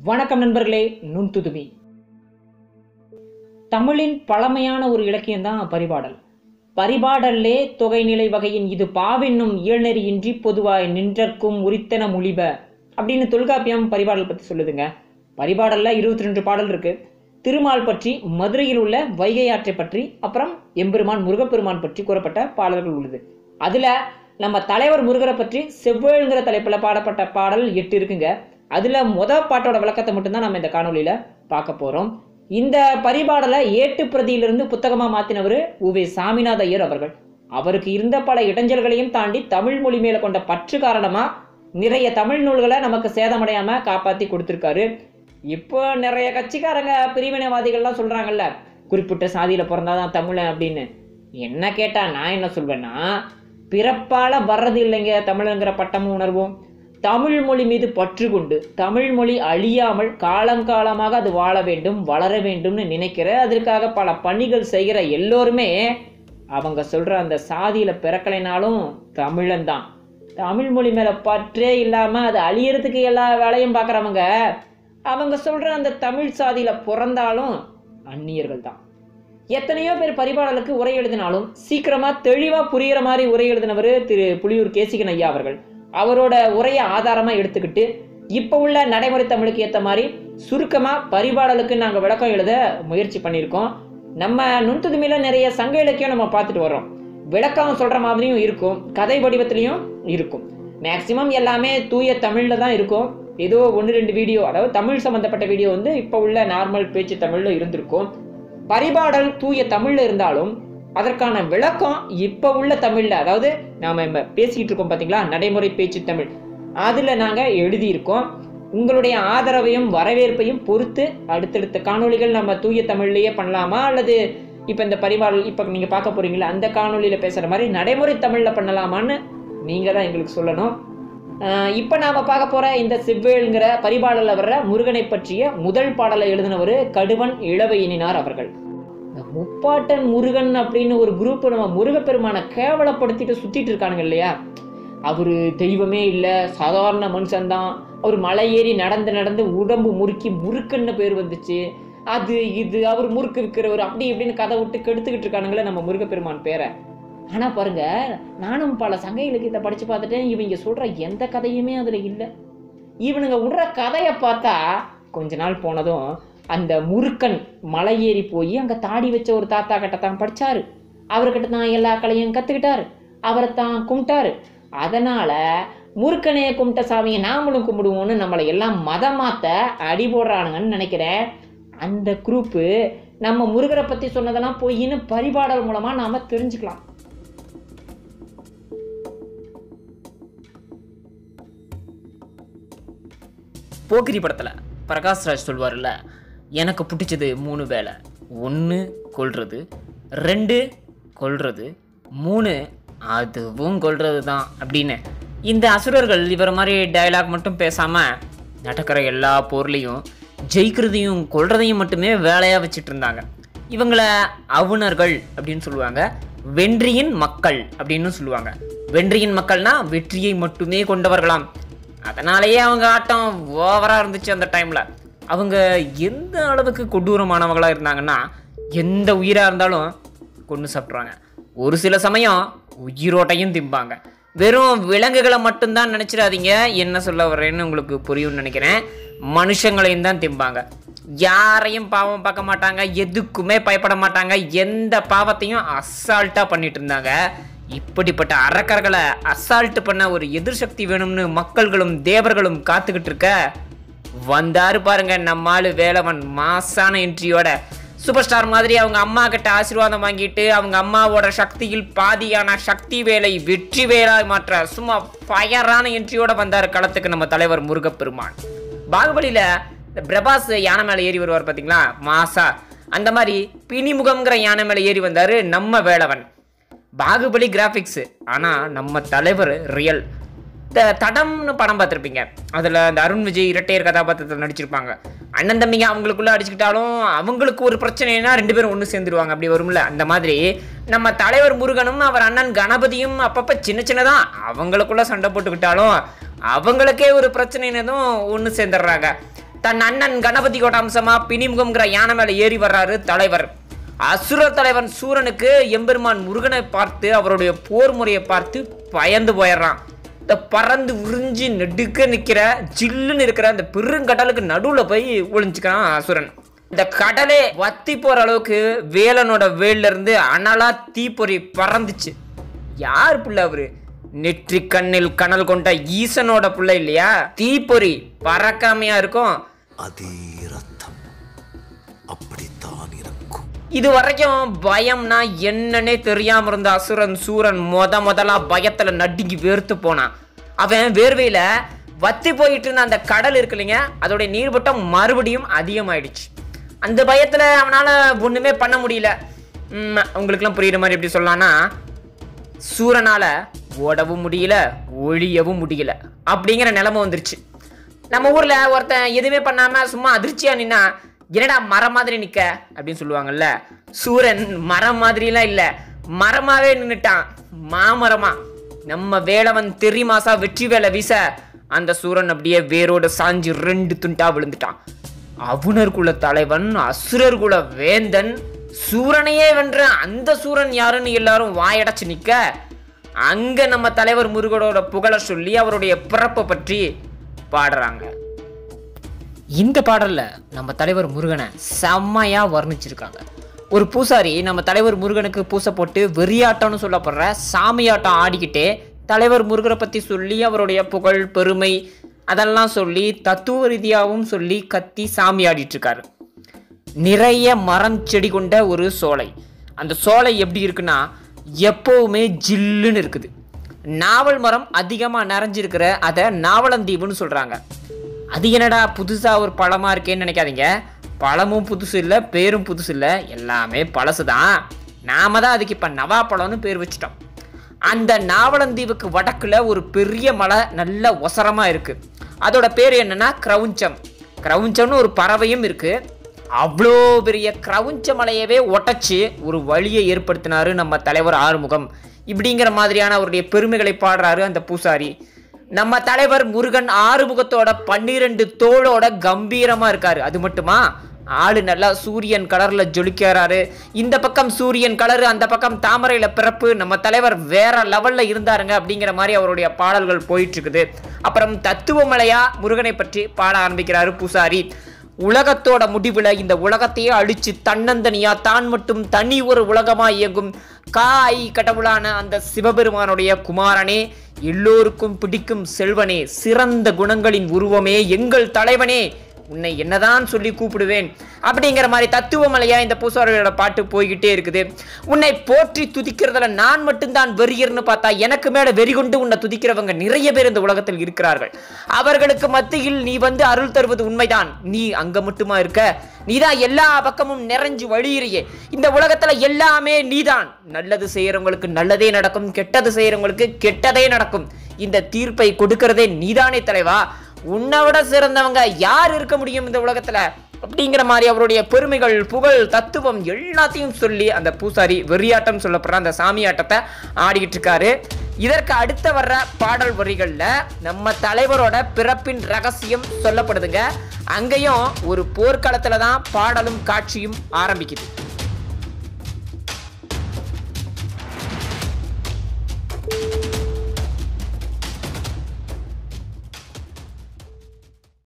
வணக்கம் நண்பர்களே நுண்துதுமி தமிழின் பழமையான ஒரு இலக்கியம் தான் பரிபாடல் பரிபாடல்லே தொகைநிலை வகையின் இது பாவென்னும் இயல்நெறியின்றி பொதுவாய் நின்றற்கும் உரித்தன மொழிப அப்படின்னு தொல்காப்பியம் பரிபாடல் பற்றி சொல்லுதுங்க பரிபாடல்ல இருபத்தி ரெண்டு பாடல் இருக்கு திருமால் பற்றி மதுரையில் உள்ள வைகை ஆற்றை பற்றி அப்புறம் எம்பெருமான் முருகப்பெருமான் பற்றி கூறப்பட்ட பாடல்கள் உள்ளது அதுல நம்ம தலைவர் முருகரை பற்றி செவ்வேளுங்கிற தலைப்புல பாடப்பட்ட பாடல் எட்டு இருக்குங்க அதுல முத பாட்டோட விளக்கத்தை மட்டும்தான் நம்ம இந்த காணொளியில பார்க்க போறோம் இந்த பரிபாடலை ஏட்டு பிரதியிலிருந்து புத்தகமா மாத்தினவர் உவே சாமிநாத ஐயர் அவர்கள் அவருக்கு இருந்த பல இடைஞ்சல்களையும் தாண்டி தமிழ் மொழி மேல கொண்ட பற்று காரணமா நிறைய தமிழ் நூல்களை நமக்கு சேதமடையாம காப்பாத்தி கொடுத்துருக்காரு இப்போ நிறைய கட்சிக்காரங்க பிரிவினைவாதிகள்லாம் சொல்றாங்கல்ல குறிப்பிட்ட சாதியில பிறந்தாதான் தமிழன் அப்படின்னு என்ன கேட்டா நான் என்ன சொல்வேன்னா பிறப்பால வர்றது இல்லைங்க தமிழங்கிற பட்டமும் உணர்வோம் தமிழ் மொழி மீது பற்று கொண்டு தமிழ் மொழி அழியாமல் காலங்காலமாக அது வாழ வேண்டும் வளர வேண்டும்னு நினைக்கிற அதற்காக பல பணிகள் செய்கிற எல்லோருமே அவங்க சொல்ற அந்த சாதியில பிறக்கலைனாலும் தமிழன் தான் தமிழ் மொழி மேல பற்றே இல்லாம அது அழியறதுக்கு எல்லா வேலையும் பார்க்குறவங்க அவங்க சொல்ற அந்த தமிழ் சாதியில பிறந்தாலும் அந்நியர்கள் தான் எத்தனையோ பேர் பரிபாடலுக்கு உரை எழுதினாலும் சீக்கிரமா தெளிவா புரியுற மாதிரி உரை எழுதினவர் திரு புலியூர் கேசிகன் ஐயா அவர்கள் அவரோட உரையை ஆதாரமா எடுத்துக்கிட்டு இப்போ உள்ள நடைமுறை தமிழுக்கு ஏற்ற மாதிரி சுருக்கமா பரிபாடலுக்கு நாங்க விளக்கம் எழுத முயற்சி பண்ணியிருக்கோம் நம்ம நுண்துதுமையில நிறைய சங்க இலக்கியம் நம்ம பார்த்துட்டு வரோம் விளக்கம் சொல்ற மாதிரியும் இருக்கும் கதை வடிவத்திலையும் இருக்கும் மேக்சிமம் எல்லாமே தூய தமிழ்ல தான் இருக்கும் ஏதோ ஒன்று ரெண்டு வீடியோ அதாவது தமிழ் சம்பந்தப்பட்ட வீடியோ வந்து இப்போ உள்ள நார்மல் பேச்சு தமிழ்ல இருந்திருக்கும் பரிபாடல் தூய தமிழ்ல இருந்தாலும் அதற்கான விளக்கம் இப்போ உள்ள தமிழ்ல அதாவது நாம இப்ப பேசிக்கிட்டு இருக்கோம் பாத்தீங்களா நடைமுறை பேச்சு தமிழ் அதுல நாங்க எழுதியிருக்கோம் உங்களுடைய ஆதரவையும் வரவேற்பையும் பொறுத்து அடுத்தடுத்த காணொளிகள் நம்ம தூய தமிழ்லயே பண்ணலாமா அல்லது இப்போ இந்த பரிபாடல் இப்போ நீங்க பார்க்க போறீங்களா அந்த காணொளியில பேசுற மாதிரி நடைமுறை தமிழ்ல பண்ணலாமான்னு நீங்க தான் எங்களுக்கு சொல்லணும் இப்போ நாம பார்க்க போற இந்த செவ்வேளுங்கிற பரிபாடலில் வர்ற முருகனை பற்றிய முதல் பாடலை எழுதினவர் கடுவன் இளவையினார் அவர்கள் இந்த முப்பாட்டன் முருகன் அப்படின்னு ஒரு குரூப் நம்ம முருகப்பெருமானை கேவலப்படுத்திட்டு சுத்திட்டு இருக்கானுங்க இல்லையா அவரு தெய்வமே இல்லை சாதாரண மனுஷன்தான் அவர் மலை ஏறி நடந்து நடந்து உடம்பு முறுக்கி முறுக்குன்னு பேர் வந்துச்சு அது இது அவர் முறுக்கு விற்கிறவர் அப்படி இப்படின்னு கதை விட்டு கெடுத்துக்கிட்டு இருக்கானுங்களே நம்ம முருகப்பெருமான் பேரை ஆனா பாருங்க நானும் பல சங்க இலக்கியத்தை படிச்சு பார்த்துட்டேன் இவங்க சொல்ற எந்த கதையுமே அதுல இல்லை இவனுங்க விடுற கதையை பார்த்தா கொஞ்ச நாள் போனதும் அந்த முருக்கன் மலை ஏறி போய் அங்க தாடி வச்ச ஒரு தாத்தா கிட்ட தான் படிச்சாரு அவர்கிட்ட தான் எல்லா கலையும் கத்துக்கிட்டாரு அவரை தான் கும்பிட்டாரு அதனால முருக்கனைய கும்பிட்ட சாமியை நாமளும் கும்பிடுவோம்னு நம்மளை எல்லாம் மதம் மாத்த அடி போடுறானுங்கன்னு நினைக்கிறேன் அந்த குரூப்பு நம்ம முருகரை பத்தி சொன்னதெல்லாம் பொய்ன்னு பரிபாடல் மூலமா நாம தெரிஞ்சுக்கலாம் போக்கிரி படத்தில் பிரகாஷ்ராஜ் சொல்வார்ல எனக்கு பிடிச்சது மூணு வேலை ஒன்று கொல்றது ரெண்டு கொல்றது மூணு அதுவும் கொல்றது தான் அப்படின்னு இந்த அசுரர்கள் இவர் மாதிரி டயலாக் மட்டும் பேசாமல் நடக்கிற எல்லா போர்லையும் ஜெயிக்கிறதையும் கொல்றதையும் மட்டுமே வேலையாக வச்சுட்டு இருந்தாங்க இவங்களை அவுணர்கள் அப்படின்னு சொல்லுவாங்க வென்றியின் மக்கள் அப்படின்னு சொல்லுவாங்க வென்றியின் மக்கள்னா வெற்றியை மட்டுமே கொண்டவர்களாம் அதனாலேயே அவங்க ஆட்டம் ஓவராக இருந்துச்சு அந்த டைமில் அவங்க எந்த அளவுக்கு கொடூரமானவங்களாக இருந்தாங்கன்னா எந்த உயிராக இருந்தாலும் கொண்டு சாப்பிட்ருவாங்க ஒரு சில சமயம் உயிரோட்டையும் திம்பாங்க வெறும் விலங்குகளை மட்டும்தான் நினச்சிடாதீங்க என்ன சொல்ல வர்றேன்னு உங்களுக்கு புரியும்னு நினைக்கிறேன் மனுஷங்களையும் தான் திம்பாங்க யாரையும் பாவம் பார்க்க மாட்டாங்க எதுக்குமே பயப்பட மாட்டாங்க எந்த பாவத்தையும் அசால்ட்டாக பண்ணிட்டு இருந்தாங்க இப்படிப்பட்ட அறக்கர்களை அசால்ட் பண்ண ஒரு எதிர்சக்தி வேணும்னு மக்கள்களும் தேவர்களும் காத்துக்கிட்டு இருக்க வந்தாரு பாருங்க நம்மாளு வேலவன் மாசான என்ட்ரியோட சூப்பர் ஸ்டார் மாதிரி அவங்க அம்மா கிட்ட ஆசீர்வாதம் வாங்கிட்டு அவங்க அம்மாவோட சக்தியில் பாதியான சக்தி வேலை வெற்றி வேலாய் மாற்ற சும்மா ஃபயரான என்ட்ரியோட வந்தார் களத்துக்கு நம்ம தலைவர் முருகப்பெருமான் பாகுபலியில இந்த பிரபாஸ் யானை மேலே ஏறி வருவார் பார்த்தீங்களா மாசா அந்த மாதிரி பிணிமுகம்ங்கிற யானை மேலே ஏறி வந்தார் நம்ம வேலவன் பாகுபலி கிராஃபிக்ஸு ஆனால் நம்ம தலைவர் ரியல் த தடம்னு படம் பார்த்துருப்பீங்க அதில் அந்த அருண் விஜய் இரட்டையர் கதாபாத்திரத்தில் நடிச்சிருப்பாங்க அண்ணன் தம்பிங்க அவங்களுக்குள்ள அடிச்சுக்கிட்டாலும் அவங்களுக்கு ஒரு பிரச்சனைனா ரெண்டு பேரும் ஒன்று சேர்ந்துருவாங்க அப்படி வரும்ல அந்த மாதிரி நம்ம தலைவர் முருகனும் அவர் அண்ணன் கணபதியும் அப்பப்போ சின்ன சின்னதாக அவங்களுக்குள்ள சண்டை போட்டுக்கிட்டாலும் அவங்களுக்கே ஒரு பிரச்சனைனதும் ஒன்று சேர்ந்துடுறாங்க தன் அண்ணன் கணபதியோட அம்சமா பிணிமுகம்ங்கிற யானை மேல ஏறி வர்றாரு தலைவர் அசுர தலைவன் சூரனுக்கு எம்பெருமான் முருகனை பார்த்து அவருடைய போர் முறையை பார்த்து பயந்து போயிடுறான் இந்த பறந்து உறிஞ்சி நெடுக்க நிக்கிற ஜில்லுன்னு இருக்கிற அந்த பெருங்கடலுக்கு நடுவுல போய் ஒளிஞ்சுக்கிறான் அசுரன் இந்த கடலே வத்தி போற அளவுக்கு வேலனோட வேல்ல இருந்து அனலா தீப்பொறி பறந்துச்சு யார் புள்ள அவரு நெற்றி கண்ணில் கனல் கொண்ட ஈசனோட புள்ள இல்லையா தீப்பொறி பறக்காமையா இருக்கும் அதே ரத்தம் அப்படித்தான் இருக்கும் இது வரைக்கும் பயம்னா என்னன்னே தெரியாம இருந்த அசுரன் சூரன் முத முதலா பயத்துல நடுங்கி வேர்த்து போனான் அவன் வேர்வையில வத்தி போயிட்டு இருந்த அந்த கடல் இருக்கு இல்லைங்க அதோடைய நீர்மட்டம் மறுபடியும் அதிகமாயிடுச்சு அந்த பயத்துல அவனால ஒண்ணுமே பண்ண முடியல உம், உங்களுக்குலாம் புரியுற மாதிரி எப்படி சொல்லலாம்னா சூரனால ஓடவும் முடியல ஒழியவும் முடியல அப்படிங்கிற நிலைமை வந்துருச்சு நம்ம ஊர்ல ஒருத்தன் எதுவுமே பண்ணாம சும்மா அதிர்ச்சியா நின்னா என்னடா மரம் மாதிரி நிக்க அப்படின்னு சொல்லுவாங்கல்ல சூரன் மரம் மாதிரிலாம் இல்ல மரமாவே நின்னுட்டான் மாமரமா நம்ம வேலவன் தெரி மாசா வெற்றி வேலை வீச அந்த சூரன் அப்படியே வேரோட சாஞ்சு ரெண்டு துண்டா விழுந்துட்டான் அவுணர் குல தலைவன் அசுரர் குல வேந்தன் சூரனையே வென்ற அந்த சூரன் யாருன்னு எல்லாரும் வாயடைச்சு நிக்க அங்க நம்ம தலைவர் முருகனோட புகழ சொல்லி அவருடைய பிறப்பை பற்றி பாடுறாங்க இந்த பாடல்ல நம்ம தலைவர் முருகனை செம்மையா வர்ணிச்சிருக்காங்க ஒரு பூசாரி நம்ம தலைவர் முருகனுக்கு பூசை போட்டு வெறியாட்டம்னு சொல்லப்படுற சாமியாட்டம் ஆடிக்கிட்டே தலைவர் முருகரை பத்தி சொல்லி அவருடைய புகழ் பெருமை அதெல்லாம் சொல்லி தத்துவ ரீதியாகவும் சொல்லி கத்தி சாமி ஆடிட்டு இருக்காரு நிறைய மரம் செடி கொண்ட ஒரு சோலை அந்த சோலை எப்படி இருக்குன்னா எப்பவுமே ஜில்லுன்னு இருக்குது நாவல் மரம் அதிகமாக நிறைஞ்சிருக்கிற அதை நாவலந்தீவுன்னு சொல்கிறாங்க அது என்னடா புதுசாக ஒரு பழமாக இருக்கேன்னு நினைக்காதீங்க பழமும் புதுசு இல்லை பேரும் புதுசு இல்லை எல்லாமே பழசு தான் நாம தான் அதுக்கு இப்போ நவா பழம்னு பேர் வச்சிட்டோம் அந்த நாவலந்தீவுக்கு வடக்குல ஒரு பெரிய மலை நல்ல ஒசரமா இருக்கு அதோட பேர் என்னன்னா கிரவுஞ்சம் கிரவுஞ்சம்னு ஒரு பறவையும் இருக்கு அவ்வளோ பெரிய கிரவுஞ்ச மலையவே ஒட்டச்சு ஒரு வழியை ஏற்படுத்தினாரு நம்ம தலைவர் ஆறுமுகம் இப்படிங்கிற மாதிரியான அவருடைய பெருமைகளை பாடுறாரு அந்த பூசாரி நம்ம தலைவர் முருகன் ஆறுமுகத்தோட பன்னிரெண்டு தோளோட கம்பீரமா இருக்காரு அது மட்டுமா ஆளு நல்லா சூரியன் கலர்ல ஜொலிக்கிறாரு இந்த பக்கம் சூரியன் கலரு அந்த பக்கம் தாமரையில பிறப்பு நம்ம தலைவர் வேற லெவல்ல இருந்தாருங்க அப்படிங்கிற மாதிரி அவருடைய பாடல்கள் போயிட்டு இருக்குது அப்புறம் தத்துவமலையா முருகனை பற்றி பாட ஆரம்பிக்கிறாரு பூசாரி உலகத்தோட முடிவுல இந்த உலகத்தையே அழிச்சு தன்னந்தனியா தான் மட்டும் தனி ஒரு உலகமா இயங்கும் காய் கடவுளான அந்த சிவபெருமானுடைய குமாரனே எல்லோருக்கும் பிடிக்கும் செல்வனே சிறந்த குணங்களின் உருவமே எங்கள் தலைவனே உன்னை என்னதான் சொல்லி கூப்பிடுவேன் அப்படிங்கிற மாதிரி தத்துவமலையா இந்த பூசாரியோட பாட்டு போய்கிட்டே இருக்குது உன்னை போற்றி துதிக்கிறதுல நான் மட்டும்தான் வெறியர்னு பார்த்தா எனக்கு மேல வெறி கொண்டு உன்னை துதிக்கிறவங்க நிறைய பேர் இந்த உலகத்தில் இருக்கிறார்கள் அவர்களுக்கு மத்தியில் நீ வந்து அருள் தருவது உண்மைதான் நீ அங்க மட்டுமா இருக்க நீதான் எல்லா பக்கமும் நிறைஞ்சு வழியிறியே இந்த உலகத்துல எல்லாமே நீதான் நல்லது செய்யறவங்களுக்கு நல்லதே நடக்கும் கெட்டது செய்யறவங்களுக்கு கெட்டதே நடக்கும் இந்த தீர்ப்பை கொடுக்கறதே நீதானே தலைவா உன்னை விட சிறந்தவங்க யார் இருக்க முடியும் இந்த உலகத்துல அப்படிங்கிற மாதிரி அவருடைய பெருமைகள் புகழ் தத்துவம் எல்லாத்தையும் சொல்லி அந்த பூசாரி வெறியாட்டம் சொல்லப்படுற அந்த சாமியாட்டத்தை ஆடிக்கிட்டு இருக்காரு இதற்கு அடுத்த வர்ற பாடல் வரிகள்ல நம்ம தலைவரோட பிறப்பின் ரகசியம் சொல்லப்படுதுங்க அங்கேயும் ஒரு போர்க்களத்துல தான் பாடலும் காட்சியும் ஆரம்பிக்குது